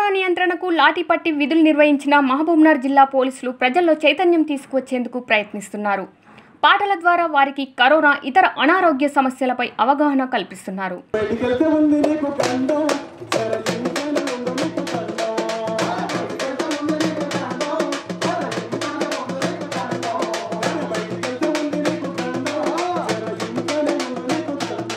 నియంత్రణకు లాఠీ పట్టి విధులు నిర్వహించిన మహబూబ్నగర్ జిల్లా పోలీసులు ప్రజల్లో చైతన్యం తీసుకువచ్చేందుకు ప్రయత్నిస్తున్నారు పాటల ద్వారా వారికి కరోనా ఇతర అనారోగ్య సమస్యలపై అవగాహన కల్పిస్తున్నారు బయటికెళ్తే ఉంది నీకు కండం సరే ఇంట్లోనే ఉండు నీకు కండం బయటికెళ్తే ఉంది నీకు కండం సరే ఇంట్లోనే ఉండు నీకు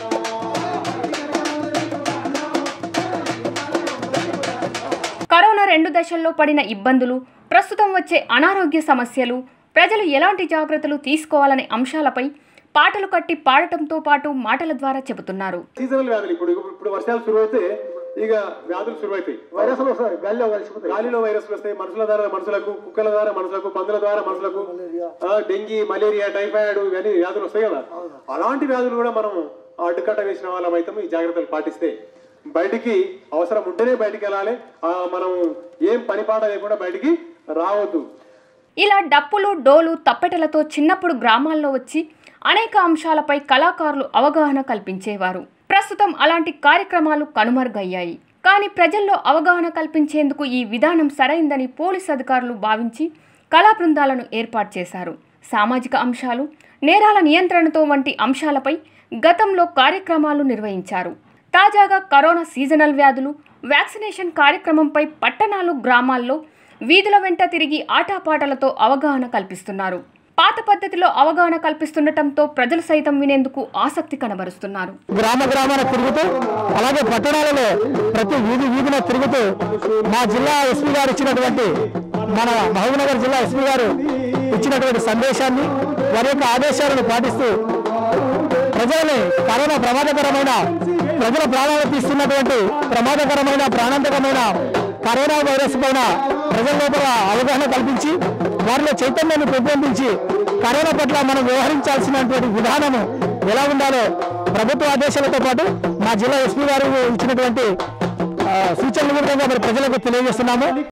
కరోనా రెండు దశల్లో పడిన ఇబ్బందులు ప్రస్తుతం వచ్చే అనారోగ్య సమస్యలు ప్రజలు ఎలాంటి జాగ్రత్తలు తీసుకోవాలనే అంశాలపై పాటలు కట్టి పాడటంతో పాటు మాటల ద్వారా చెబుతున్నారు సీజనల్ వ్యాధులు ఇప్పుడు ఇప్పుడు వర్షాలు శురువైతే ఇక వ్యాధులు శురువైతాయి వైరస్లు వస్తాయి గాలిలో కలిసిపోతాయి గాలిలో వైరస్లు వస్తాయి మనుషుల ద్వారా మనుషులకు కుక్కల ద్వారా మనుషులకు పందుల ద్వారా మనుషులకు ఆ, డెంగీ మలేరియా టైఫాయిడ్ ఇవన్నీ వ్యాధులు వస్తాయి కదా అలాంటి వ్యాధులు కూడా మనం అడ్డుకట్ట వేసిన వాళ్ళం అయితే ఈ జాగ్రత్తలు పాటిస్తే బయటికి అవసరం ఉంటేనే బయటికి వెళ్ళాలి ఆ, మనం ఏం పని పాట లేకుండా బయటికి రావద్దు ఇలా డప్పులు డోలు తప్పెటలతో చిన్నప్పుడు గ్రామాల్లో వచ్చి అనేక అంశాలపై కళాకారులు అవగాహన కల్పించేవారు ప్రస్తుతం అలాంటి కార్యక్రమాలు కనుమరుగయ్యాయి కానీ ప్రజల్లో అవగాహన కల్పించేందుకు ఈ విధానం సరైందని పోలీస్ అధికారులు భావించి కళా బృందాలను ఏర్పాటు చేశారు సామాజిక అంశాలు నేరాల నియంత్రణతో వంటి అంశాలపై గతంలో కార్యక్రమాలు నిర్వహించారు తాజాగా కరోనా సీజనల్ వ్యాధులు వ్యాక్సినేషన్ కార్యక్రమంపై పట్టణాలు గ్రామాల్లో వీధుల వెంట తిరిగి ఆటాపాటలతో అవగాహన కల్పిస్తున్నారు పాత పద్ధతిలో అవగాహన కల్పిస్తుండటంతో ప్రజలు సైతం వినేందుకు ఆసక్తి కనబరుస్తున్నారు గ్రామ గ్రామాన తిరుగుతూ అలాగే పట్టణాలలో ప్రతి వీధి వీధిన తిరుగుతూ మా జిల్లా ఎస్పీ గారు ఇచ్చినటువంటి మన మహబూబ్నగర్ జిల్లా ఎస్పీ గారు ఇచ్చినటువంటి సందేశాన్ని వారి యొక్క ఆదేశాలను పాటిస్తూ ప్రజలని కరోనా ప్రమాదకరమైన ప్రజల ప్రాణాలు తీస్తున్నటువంటి ప్రమాదకరమైన ప్రాణాంతకమైన కరోనా వైరస్ పైన ప్రజల లోపల అవగాహన కల్పించి వారిలో చైతన్యాన్ని పెంపొందించి కరోనా పట్ల మనం వ్యవహరించాల్సినటువంటి విధానము ఎలా ఉండాలో ప్రభుత్వ ఆదేశాలతో పాటు మా జిల్లా ఎస్పీ గారు ఇచ్చినటువంటి ఆ, సూచనలు కూడా మరి ప్రజలకు తెలియజేస్తున్నాము